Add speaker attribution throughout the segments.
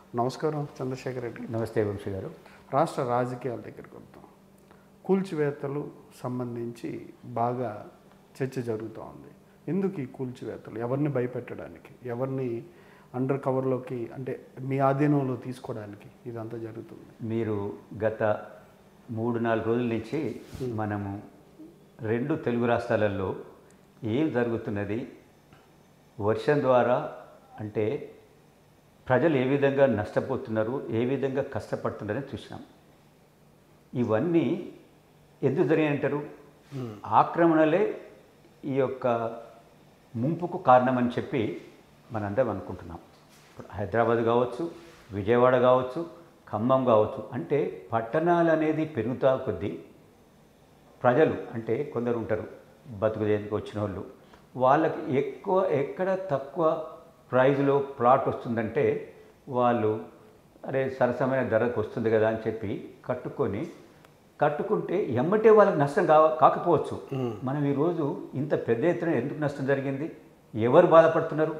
Speaker 1: నమస్కారం చంద్రశేఖర్ రెడ్డి
Speaker 2: నమస్తే వంశీ గారు
Speaker 1: రాష్ట్ర రాజకీయాల దగ్గరికి వద్దాం కూల్చివేతలు సంబంధించి బాగా చర్చ జరుగుతూ ఉంది ఎందుకు ఈ కూల్చివేతలు ఎవరిని భయపెట్టడానికి ఎవరిని అండర్ కవర్లోకి అంటే మీ ఆధీనంలో తీసుకోవడానికి ఇదంతా జరుగుతుంది
Speaker 2: మీరు గత మూడు నాలుగు రోజుల నుంచి మనము రెండు తెలుగు రాష్ట్రాలలో ఏం జరుగుతున్నది వర్షం ద్వారా అంటే ప్రజలు ఏ విధంగా నష్టపోతున్నారు ఏ విధంగా కష్టపడుతున్నారని చూసినాం ఇవన్నీ ఎందుకు జరిగాయంటారు ఆక్రమణలే ఈ యొక్క ముంపుకు కారణమని చెప్పి మనందరం అనుకుంటున్నాం ఇప్పుడు హైదరాబాద్ కావచ్చు విజయవాడ కావచ్చు ఖమ్మం కావచ్చు అంటే పట్టణాలు అనేది పెరుగుతా కొద్దీ ప్రజలు అంటే కొందరు ఉంటారు బతుకు దేనికి వచ్చిన వాళ్ళు వాళ్ళకి ఎక్కువ ఎక్కడ తక్కువ ప్రైజ్లో ప్లాట్ వస్తుందంటే వాళ్ళు అరే సరసమైన ధరకు వస్తుంది కదా అని చెప్పి కట్టుకొని కట్టుకుంటే ఎమ్మటే వాళ్ళకి నష్టం కా కాకపోవచ్చు మనం ఈరోజు ఇంత పెద్ద ఎత్తున ఎందుకు నష్టం జరిగింది ఎవరు బాధపడుతున్నారు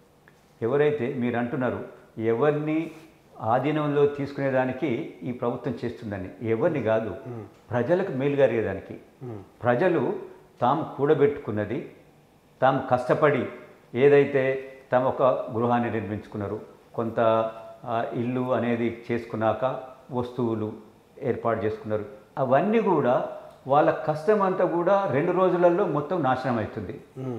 Speaker 2: ఎవరైతే మీరు అంటున్నారు ఎవరిని ఆధీనంలో తీసుకునేదానికి ఈ ప్రభుత్వం చేస్తుందని ఎవరిని కాదు ప్రజలకు మేలు జరిగేదానికి ప్రజలు తాము కూడబెట్టుకున్నది తాము కష్టపడి ఏదైతే తమ ఒక గృహాన్ని నిర్మించుకున్నారు కొంత ఆ, ఇల్లు అనేది చేసుకున్నాక వస్తువులు ఏర్పాటు చేసుకున్నారు అవన్నీ కూడా వాళ్ళ కష్టం అంతా కూడా రెండు రోజులలో మొత్తం నాశనం అవుతుంది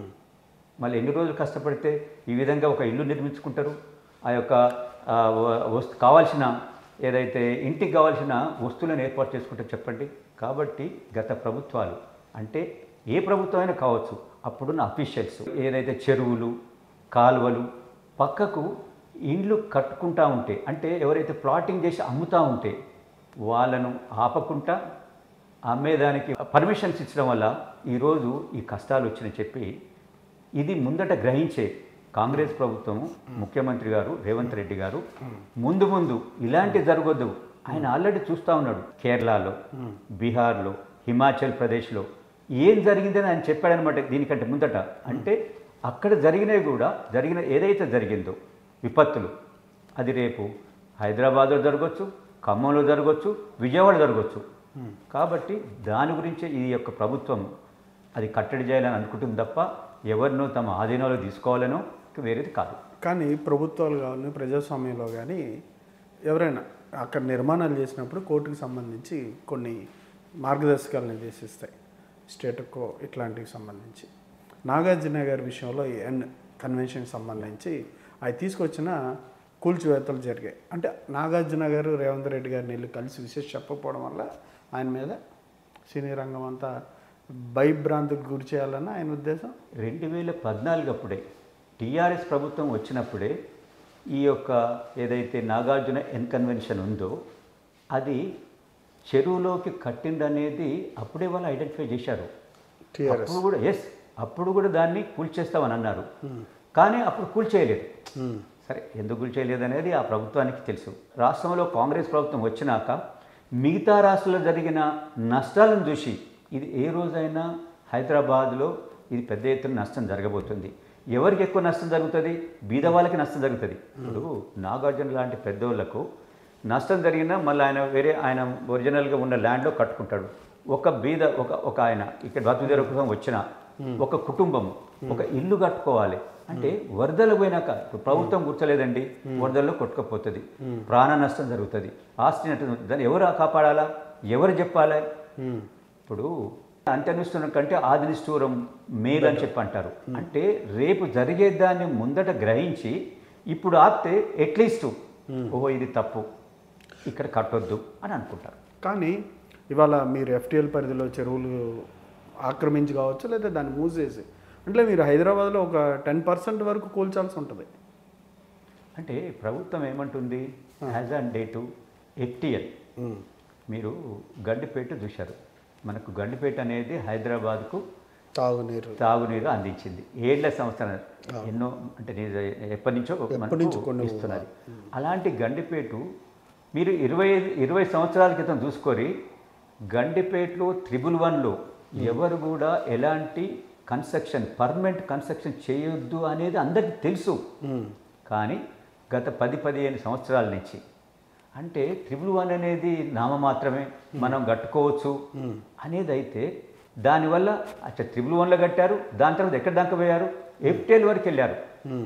Speaker 2: మళ్ళీ ఎన్ని రోజులు కష్టపడితే ఈ విధంగా ఒక ఇల్లు నిర్మించుకుంటారు ఆ యొక్క ఆ, వ- వస్తు కావాల్సిన ఏదైతే ఇంటికి కావాల్సిన వస్తువులను ఏర్పాటు చేసుకుంటారు చెప్పండి కాబట్టి గత ప్రభుత్వాలు అంటే ఏ ప్రభుత్వం అయినా కావచ్చు అప్పుడున్న అఫీషియల్స్ ఏదైతే చెరువులు కాలువలు పక్కకు ఇండ్లు కట్టుకుంటా ఉంటే అంటే ఎవరైతే ప్లాటింగ్ చేసి అమ్ముతూ ఉంటే వాళ్ళను ఆపకుండా అమ్మేదానికి పర్మిషన్స్ ఇచ్చడం వల్ల ఈరోజు ఈ కష్టాలు వచ్చినాయి చెప్పి ఇది ముందట గ్రహించే కాంగ్రెస్ ప్రభుత్వం ముఖ్యమంత్రి గారు రేవంత్ రెడ్డి గారు ముందు ముందు ఇలాంటి జరగొద్దు ఆయన ఆల్రెడీ చూస్తూ ఉన్నాడు కేరళలో బీహార్లో హిమాచల్ ప్రదేశ్లో ఏం జరిగిందని ఆయన చెప్పాడనమాట దీనికంటే ముందట అంటే అక్కడ జరిగినవి కూడా జరిగిన ఏదైతే జరిగిందో విపత్తులు అది రేపు హైదరాబాద్లో జరగవచ్చు ఖమ్మంలో జరగవచ్చు విజయవాడ జరగవచ్చు కాబట్టి దాని గురించే ఈ యొక్క ప్రభుత్వం అది కట్టడి చేయాలని అనుకుంటుంది తప్ప ఎవరినో తమ ఆధీనంలో తీసుకోవాలనో ఇంక వేరేది కాదు
Speaker 1: కానీ ప్రభుత్వాలు కానీ ప్రజాస్వామ్యంలో కానీ ఎవరైనా అక్కడ నిర్మాణాలు చేసినప్పుడు కోర్టుకు సంబంధించి కొన్ని మార్గదర్శకాలు నిర్దేశిస్తాయి స్టేటుకో ఇట్లాంటివి సంబంధించి నాగార్జున గారి విషయంలో ఈ ఎన్ కన్వెన్షన్కి సంబంధించి అవి తీసుకొచ్చిన కూల్చివేతలు జరిగాయి అంటే నాగార్జున గారు రేవంత్ రెడ్డి గారిని వెళ్ళి కలిసి విశేష చెప్పకపోవడం వల్ల ఆయన మీద సినీ రంగం అంతా భయభ్రాంతికి గురి చేయాలన్న ఆయన ఉద్దేశం
Speaker 2: రెండు వేల పద్నాలుగు అప్పుడే టీఆర్ఎస్ ప్రభుత్వం వచ్చినప్పుడే ఈ యొక్క ఏదైతే నాగార్జున ఎన్ కన్వెన్షన్ ఉందో అది చెరువులోకి కట్టిందనేది అప్పుడే వాళ్ళు ఐడెంటిఫై చేశారు
Speaker 1: టీఆర్ఎస్
Speaker 2: అప్పుడు కూడా ఎస్ అప్పుడు కూడా దాన్ని కూల్చేస్తామని అన్నారు కానీ అప్పుడు కూల్చేయలేదు సరే ఎందుకు కూల్చేయలేదు అనేది ఆ ప్రభుత్వానికి తెలుసు రాష్ట్రంలో కాంగ్రెస్ ప్రభుత్వం వచ్చినాక మిగతా రాష్ట్రాల్లో జరిగిన నష్టాలను చూసి ఇది ఏ రోజైనా హైదరాబాద్లో ఇది పెద్ద ఎత్తున నష్టం జరగబోతుంది ఎవరికి ఎక్కువ నష్టం జరుగుతుంది బీద వాళ్ళకి నష్టం జరుగుతుంది ఇప్పుడు నాగార్జున లాంటి పెద్దోళ్లకు నష్టం జరిగినా మళ్ళీ ఆయన వేరే ఆయన ఒరిజినల్గా ఉన్న ల్యాండ్లో కట్టుకుంటాడు ఒక బీద ఒక ఒక ఆయన ఇక్కడ బతుకుదేర కోసం వచ్చిన ఒక కుటుంబం ఒక ఇల్లు కట్టుకోవాలి అంటే వరదలు పోయినాక ఇప్పుడు ప్రభుత్వం కూర్చోలేదండి వరదల్లో కొట్టుకపోతుంది ప్రాణ నష్టం జరుగుతుంది ఆస్తి నష్టం దాన్ని ఎవరు కాపాడాలా ఎవరు చెప్పాలి ఇప్పుడు అంత్యనిష్ఠూరం కంటే ఆదినిష్ఠూరం మేలు అని చెప్పి అంటారు అంటే రేపు జరిగే దాన్ని ముందట గ్రహించి ఇప్పుడు ఆపితే అట్లీస్ట్ ఓ ఇది తప్పు ఇక్కడ కట్టొద్దు అని అనుకుంటారు
Speaker 1: కానీ ఇవాళ మీరు ఎఫ్టీఎల్ పరిధిలో చెరువులు ఆక్రమించి కావచ్చు లేదా దాన్ని మూసేసి అంటే మీరు హైదరాబాద్లో ఒక టెన్ పర్సెంట్ వరకు కూల్చాల్సి ఉంటుంది
Speaker 2: అంటే ప్రభుత్వం ఏమంటుంది యాజ్ ఆన్ డేటు ఎఫ్టిఎల్ మీరు గండిపేట చూశారు మనకు గండిపేట అనేది హైదరాబాద్కు
Speaker 1: తాగునీరు
Speaker 2: తాగునీరు అందించింది ఏళ్ల సంవత్సరాలు ఎన్నో అంటే నేను ఎప్పటి నుంచో
Speaker 1: ఎప్పటి నుంచో కొన్ని
Speaker 2: మనకు ఇస్తున్నది అలాంటి గండిపేటు మీరు ఇరవై ఐదు- ఇరవై సంవత్సరాల క్రితం చూసుకొని గండిపేటలో త్రిబుల్ వన్లో ఎవరు కూడా ఎలాంటి కన్స్ట్రక్షన్ పర్మనెంట్ కన్స్ట్రక్షన్ చేయొద్దు అనేది అందరికీ తెలుసు కానీ గత పది పదిహేను సంవత్సరాల నుంచి అంటే త్రిబుల్ వన్ అనేది నామ మాత్రమే మనం కట్టుకోవచ్చు అనేది అయితే దానివల్ల అచ్చా త్రిబుల్ వన్లో కట్టారు దాని తర్వాత ఎక్కడ దాకా పోయారు ఎఫ్టీఎల్ వరకు వెళ్ళారు
Speaker 1: ఉమ్.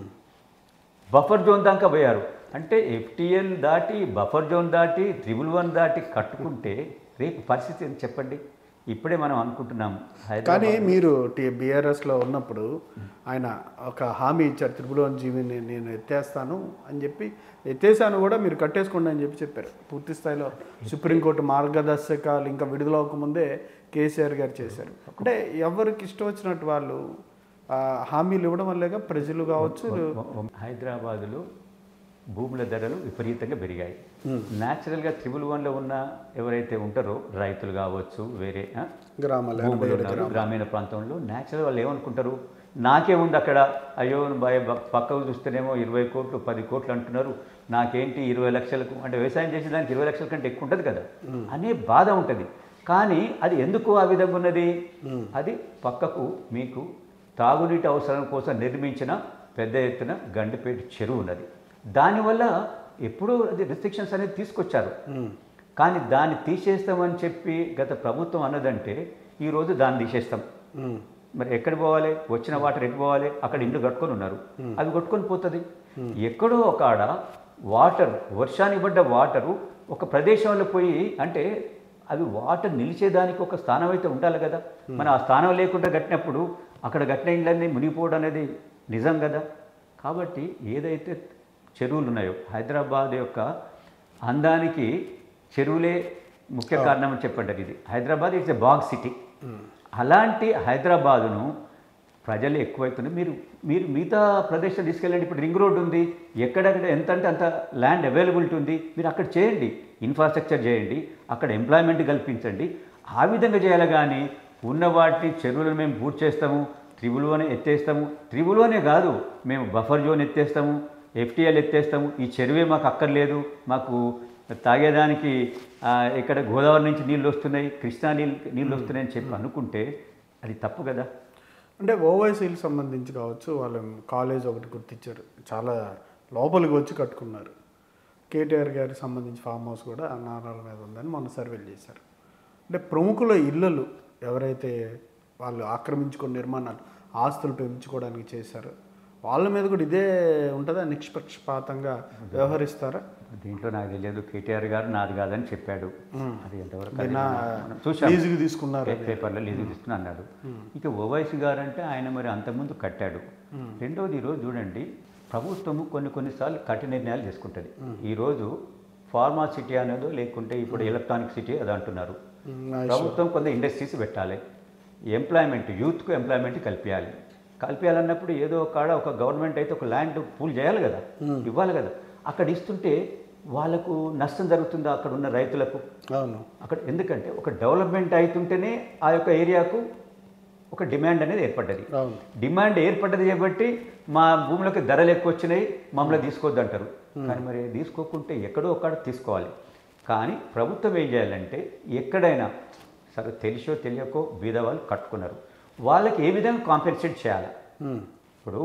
Speaker 2: బఫర్ జోన్ దాకా పోయారు అంటే ఎఫ్టీఎల్ దాటి బఫర్ జోన్ దాటి త్రిబుల్ వన్ దాటి కట్టుకుంటే రేపు పరిస్థితి ఏంటి చెప్పండి ఇప్పుడే మనం అనుకుంటున్నాం హైదరాబాద్
Speaker 1: కానీ మీరు టీ బీఆర్ఎస్లో ఉన్నప్పుడు ఆయన ఒక హామీ ఇచ్చారు త్రిపులవన్ జీవిని నేను ఎత్తేస్తాను అని చెప్పి ఎత్తేసాను కూడా మీరు కట్టేసుకోండి అని చెప్పి చెప్పారు పూర్తి స్థాయిలో సుప్రీంకోర్టు మార్గదర్శకాలు ఇంకా విడుదల అవ్వకముందే కేసీఆర్ గారు చేశారు అంటే ఎవరికి ఇష్టం వచ్చినట్టు వాళ్ళు ఆ, హామీలు ఇవ్వడం వల్లగా ప్రజలు కావచ్చు
Speaker 2: హైదరాబాదులో భూముల ధరలు విపరీతంగా పెరిగాయి న్యాచురల్గా త్రిబుల్ వన్లో ఉన్న ఎవరైతే ఉంటారో రైతులు కావచ్చు వేరే ఆ,
Speaker 1: గ్రామాలు
Speaker 2: భూములు ఉన్నారు, గ్రామీణ ప్రాంతంలో న్యాచురల్ వాళ్ళు ఏమనుకుంటారు నాకే ఉంది అక్కడ అయ్యో భయ పక్కకు చూస్తేనేమో ఇరవై కోట్లు పది కోట్లు అంటున్నారు నాకేంటి ఇరవై లక్షలకు అంటే వ్యవసాయం చేసే దానికి ఇరవై లక్షల కంటే ఎక్కువ ఉంటుంది కదా అనే బాధ ఉంటుంది కానీ అది ఎందుకు ఆ విధంగా ఉన్నది అది పక్కకు మీకు తాగునీటి అవసరం కోసం నిర్మించిన పెద్ద ఎత్తున గండిపేట చెరువు ఉన్నది దానివల్ల ఎప్పుడూ అది రిస్ట్రిక్షన్స్ అనేది తీసుకొచ్చారు కానీ దాన్ని తీసేస్తామని చెప్పి గత ప్రభుత్వం అన్నదంటే ఈరోజు దాన్ని తీసేస్తాం
Speaker 1: ఉమ్.
Speaker 2: మరి ఎక్కడ పోవాలి వచ్చిన వాటర్ ఎటు పోవాలి అక్కడ ఇండ్లు కట్టుకొని ఉన్నారు అవి కొట్టుకొని పోతుంది ఎక్కడో ఒక ఆడ వాటర్ వర్షానికి పడ్డ వాటరు ఒక ప్రదేశంలో పోయి అంటే అవి వాటర్ నిలిచేదానికి ఒక స్థానం అయితే ఉండాలి కదా మన ఆ స్థానం లేకుండా కట్టినప్పుడు అక్కడ కట్టిన ఇళ్ళన్నీ మునిగిపోవడం అనేది నిజం కదా కాబట్టి ఏదైతే చెరువులు ఉన్నాయో హైదరాబాద్ యొక్క అందానికి చెరువులే ముఖ్య కారణం అని చెప్పంటారు ఇది Hyderabad it's a big city అలాంటి హైదరాబాదును ప్రజలు ఎక్కువైతున్నారు మీరు మీరు మిగతా ప్రదేశం తీసుకెళ్ళండి ఇప్పుడు రింగ్ రోడ్ ఉంది ఎక్కడెక్కడ ఎంత అంటే అంత ల్యాండ్ అవైలబిలిటీ ఉంది మీరు అక్కడ చేయండి ఇన్ఫ్రాస్ట్రక్చర్ చేయండి అక్కడ ఎంప్లాయ్మెంట్ కల్పించండి ఆ విధంగా చేయాలి కానీ ఉన్న వాటిని చెరువులను మేము పూర్తి చేస్తాము త్రిబుల్లోనే ఎత్తేస్తాము త్రిబుల్లోనే కాదు మేము బఫర్ జోన్ ఎత్తేస్తాము ఎఫ్టీఎల్ ఎత్తేస్తాము ఈ చెరువే మాకు అక్కర్లేదు మాకు తాగేదానికి ఆ, ఇక్కడ గోదావరి నుంచి నీళ్ళు వస్తున్నాయి కృష్ణా నీళ్ళు నీళ్ళు వస్తున్నాయని చెప్పి అనుకుంటే అది తప్పు కదా
Speaker 1: అంటే ఓవైసీలకు సంబంధించి కావచ్చు వాళ్ళ కాలేజ్ ఒకటి గుర్తించారు చాలా లోపలికి వచ్చి కట్టుకున్నారు కేటీఆర్ గారికి సంబంధించి ఫామ్ హౌస్ కూడా నారాల మీద ఉందని మొన్న సర్వేలు చేశారు అంటే ప్రముఖుల ఇళ్ళలు ఎవరైతే వాళ్ళు ఆక్రమించుకున్న నిర్మాణాలు ఆస్తులు పెంచుకోవడానికి చేశారు వాళ్ళ మీద కూడా ఇదే ఉంటుందా నిష్పక్షపాతంగా వ్యవహరిస్తారా
Speaker 2: దీంట్లో నాకు తెలియదు కేటీఆర్ గారు నాది కాదని చెప్పాడు అది ఎంతవరకు అది
Speaker 1: నిన్న
Speaker 2: మనం చూశాం
Speaker 1: లీజుకి తీసుకున్నారు
Speaker 2: పే- పేపర్లో లీజు తీసుకుని అన్నాడు ఇక ఓవైసీ గారు అంటే ఆయన మరి అంతకుముందు కట్టాడు రెండవది ఈరోజు చూడండి ప్రభుత్వము కొన్ని కొన్నిసార్లు కఠిన నిర్ణయాలు తీసుకుంటుంది ఈరోజు ఫార్మా సిటీ అనేదో లేకుంటే ఇప్పుడు ఎలక్ట్రానిక్ సిటీ అది అంటున్నారు ప్రభుత్వం కొంత ఇండస్ట్రీస్ పెట్టాలి ఎంప్లాయ్మెంట్ యూత్కు ఎంప్లాయ్మెంట్ కల్పించాలి కల్పించాలన్నప్పుడు ఏదో ఒక కాడ ఒక గవర్నమెంట్ అయితే ఒక ల్యాండ్ పూల్ చేయాలి కదా ఇవ్వాలి కదా అక్కడ ఇస్తుంటే వాళ్ళకు నష్టం జరుగుతుందా అక్కడ ఉన్న రైతులకు
Speaker 1: అవును
Speaker 2: అక్కడ ఎందుకంటే ఒక డెవలప్మెంట్ అవుతుంటేనే ఆ యొక్క ఏరియాకు ఒక డిమాండ్ అనేది ఏర్పడ్డది
Speaker 1: అవును
Speaker 2: డిమాండ్ ఏర్పడ్డది కాబట్టి మా భూములకు ధరలు ఎక్కువ వచ్చినాయి మమ్మల్ని తీసుకోవద్దు అంటారు కానీ మరి తీసుకోకుంటే ఎక్కడో ఒక్కడ తీసుకోవాలి కానీ ప్రభుత్వం ఏం చేయాలంటే ఎక్కడైనా సరే తెలిసో తెలియకో బీద వాళ్ళు కట్టుకున్నారు వాళ్ళకి ఏ విధంగా కాంపెన్సేట్ చేయాలి
Speaker 1: ఉమ్.
Speaker 2: ఇప్పుడు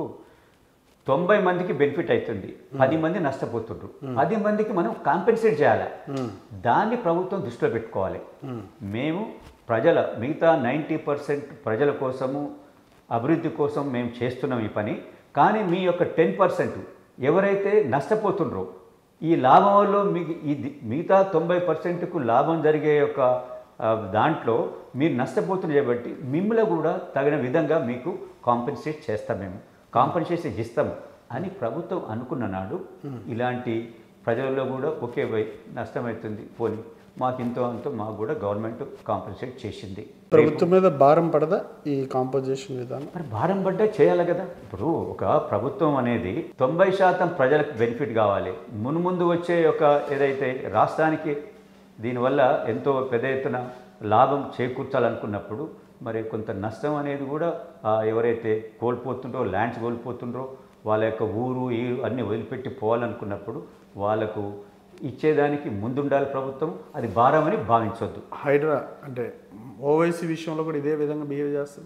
Speaker 2: తొంభై మందికి బెనిఫిట్ అవుతుంది పది మంది నష్టపోతుండ్రు పది మందికి మనం కాంపెన్సేట్ చేయాలి దాన్ని ప్రభుత్వం దృష్టిలో పెట్టుకోవాలి మేము ప్రజల మిగతా నైంటీ పర్సెంట్ ప్రజల కోసము అభివృద్ధి కోసం మేము చేస్తున్నాం ఈ పని కానీ మీ యొక్క టెన్ పర్సెంట్ ఎవరైతే నష్టపోతుండ్రో ఈ లాభంలో మీ ఇది మిగతా తొంభై పర్సెంట్కు లాభం జరిగే యొక్క ఆ, దాంట్లో మీరు నష్టపోతున్న కాబట్టి మిమ్మల్ని కూడా తగిన విధంగా మీకు కాంపెన్సేట్ చేస్తాం మేము కాంపెన్సేషన్ ఇస్తాం అని ప్రభుత్వం అనుకున్న నాడు ఇలాంటి ప్రజలలో కూడా ఒకే వై నష్టమవుతుంది పోని మాకు ఇంతో అంతో మాకు కూడా గవర్నమెంట్ కాంపెన్సేట్ చేసింది
Speaker 1: ప్రభుత్వం మీద భారం పడదా ఈ కాంపోజిషన్ విధానం
Speaker 2: మరి భారం పడ్డా చేయాలి కదా ఇప్పుడు ఒక ప్రభుత్వం అనేది తొంభై శాతం ప్రజలకు బెనిఫిట్ కావాలి మున్ముందు వచ్చే ఒక ఏదైతే రాష్ట్రానికి దీనివల్ల ఎంతో పెద్ద ఎత్తున లాభం చేకూర్చాలనుకున్నప్పుడు మరి కొంత నష్టం అనేది కూడా ఆ, ఎవరైతే కోల్పోతుండ్రో ల్యాండ్స్ కోల్పోతుండ్రో వాళ్ళ యొక్క ఊరు ఈ అన్నీ వదిలిపెట్టి పోవాలనుకున్నప్పుడు వాళ్ళకు ఇచ్చేదానికి ముందుండాలి ప్రభుత్వం అది భారం అని భావించవద్దు
Speaker 1: హైడ్రా అంటే ఓవైసీ విషయంలో కూడా ఇదే విధంగా బిహేవ్ చేస్తుందా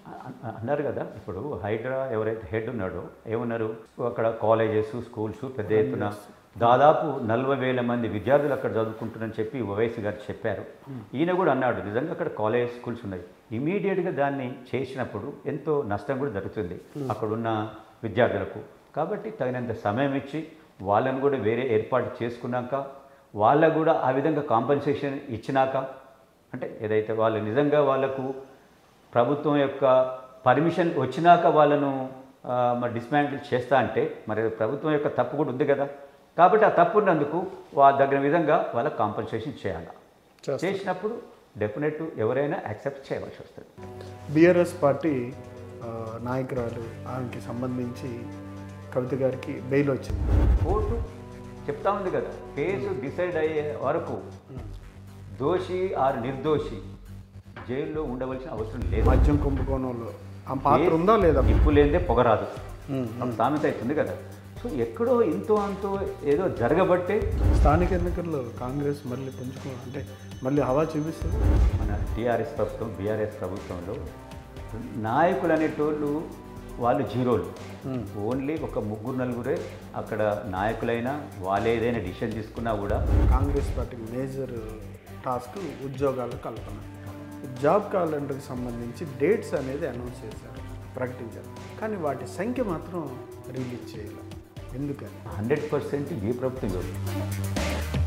Speaker 2: అ- అన్నారు కదా ఇప్పుడు హైడ్రా ఎవరైతే హెడ్ ఉన్నాడో ఏమన్నారు అక్కడ కాలేజెస్ స్కూల్స్ పెద్ద ఎత్తున దాదాపు నలభై వేల మంది విద్యార్థులు అక్కడ చదువుకుంటున్నారని చెప్పి ఓవైసీ గారు చెప్పారు ఈయన కూడా అన్నాడు నిజంగా అక్కడ కాలేజ్ స్కూల్స్ ఉన్నాయి ఇమీడియట్గా దాన్ని చేసినప్పుడు ఎంతో నష్టం కూడా జరుగుతుంది అక్కడున్న విద్యార్థులకు కాబట్టి తగినంత సమయం ఇచ్చి వాళ్ళని కూడా వేరే ఏర్పాటు చేసుకున్నాక వాళ్ళకు కూడా ఆ విధంగా కాంపన్సేషన్ ఇచ్చినాక అంటే ఏదైతే వాళ్ళు నిజంగా వాళ్ళకు ప్రభుత్వం యొక్క పర్మిషన్ వచ్చినాక వాళ్ళను ఆ, మరి డిస్మాంటిల్ చేస్తా అంటే మరి ప్రభుత్వం యొక్క తప్పు కూడా ఉంది కదా కాబట్టి ఆ తప్పు ఉన్నందుకు వాళ్ళ దగ్గర విధంగా వాళ్ళకి కాంపన్సేషన్ చేయాలి
Speaker 1: చేస్తారు.
Speaker 2: చేసినప్పుడు డెఫినెట్ ఎవరైనా యాక్సెప్ట్ చేయవలసి వస్తుంది
Speaker 1: బీఆర్ఎస్ పార్టీ ఆ, నాయకురాలు ఆమెకి సంబంధించి కవిత గారికి బెయిల్ వచ్చింది
Speaker 2: కోర్టు చెప్తా ఉంది కదా కేసు డిసైడ్ అయ్యే వరకు దోషి ఆర్ నిర్దోషి జైల్లో ఉండవలసిన అవసరం లేదు
Speaker 1: మద్యం కుంభకోణంలో ఆ పాత్ర ఉందా లేదా
Speaker 2: నిప్పు లేదే పొగరాదు ఒక సామెత అవుతుంది కదా సో ఎక్కడో ఇంతో అంతో ఏదో జరగబట్టే
Speaker 1: స్థానిక ఎన్నికల్లో కాంగ్రెస్ మళ్ళీ పుంజుకో అంటే మళ్ళీ హవా చూపిస్తుంది
Speaker 2: మన టీఆర్ఎస్ ప్రభుత్వం బీఆర్ఎస్ ప్రభుత్వంలో నాయకులు అనేటోళ్ళు వాళ్ళు జీరోలు ఓన్లీ ఒక ముగ్గురు నలుగురే అక్కడ నాయకులైనా వాళ్ళు ఏదైనా డిసిషన్ తీసుకున్నా కూడా
Speaker 1: కాంగ్రెస్ పార్టీ మేజర్ టాస్క్ ఉద్యోగాల కల్పన జాబ్ క్యాలెండర్కి సంబంధించి డేట్స్ అనేది అనౌన్స్ చేశారు ప్రకటించారు కానీ వాటి సంఖ్య మాత్రం రిలీజ్ చేయాలి ఎందుకని
Speaker 2: హండ్రెడ్ పర్సెంట్ ఏ ప్రభుత్వం చూడదు